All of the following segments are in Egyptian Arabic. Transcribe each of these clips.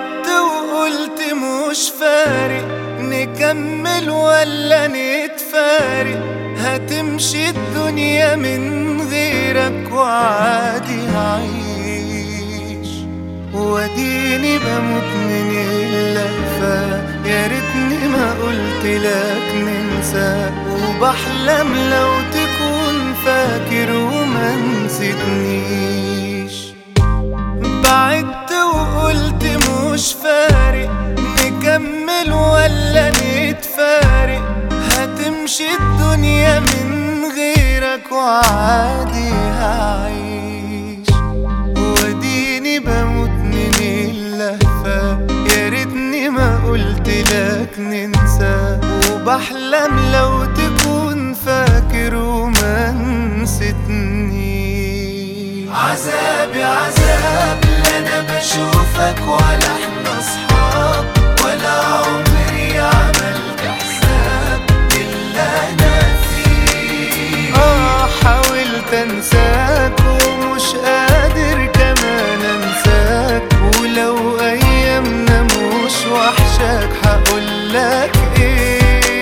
بعدت وقلت مش فارق نكمل ولا نتفارق هتمشي الدنيا من غيرك وعادي هعيش واديني بموت من اللهفة يا ريتني ما قلت لك ننسى وبحلم لو تكون فاكر وما نسيتنيش بعدت وقلت مش فارق نكمل ولا نتفارق هتمشي الدنيا من غيرك وعادي هعيش واديني بموت من اللهفة يا ريتني ما قلت لك ننسى وبحلم لو تكون فاكر وما نسيتنيش عذابي عذاب لا انا بشوفك ولا احنا اصحاب ولا عمري عملت حساب الا انا فيه اه حاولت انساك ومش قادر كمان انساك ولو ايامنا مش وحشاك هقولك ايه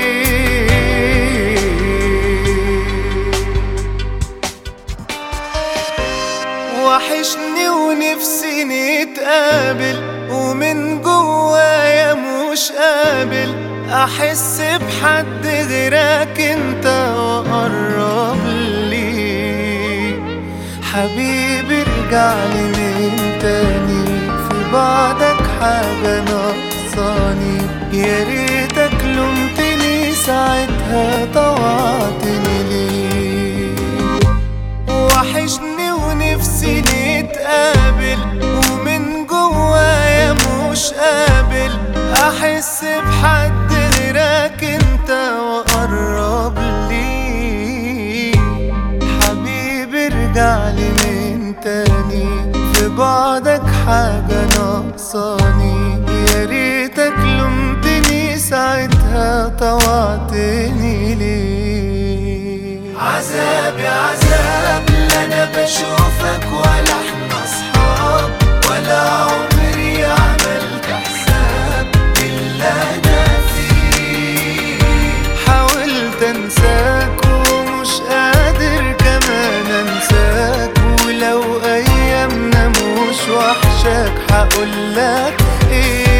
وحشني ونفسي نتقابل ومن جوايا مش قابل احس بحد غيرك انت وقرب لي حبيبي ارجعلي من تاني في بعدك حاجة ناقصاني يا ريتك لومتني ساعتها طوعتني ليه وحشني ونفسي نتقابل ومن جوايا مش قابل احس بحد غيرك انت وقرب لي حبيبي ارجعلي من تاني في بعدك حاجة ناقصاني يا ريتك لومتني ساعتها طوعتني ليه عذابي عذاب لا انا بشوفك ولا احنا اصحاب ولا عمري عملت حساب الا انا فيه حاولت انساك ومش قادر كمان انساك ولو ايامنا مش وحشاك هقولك ايه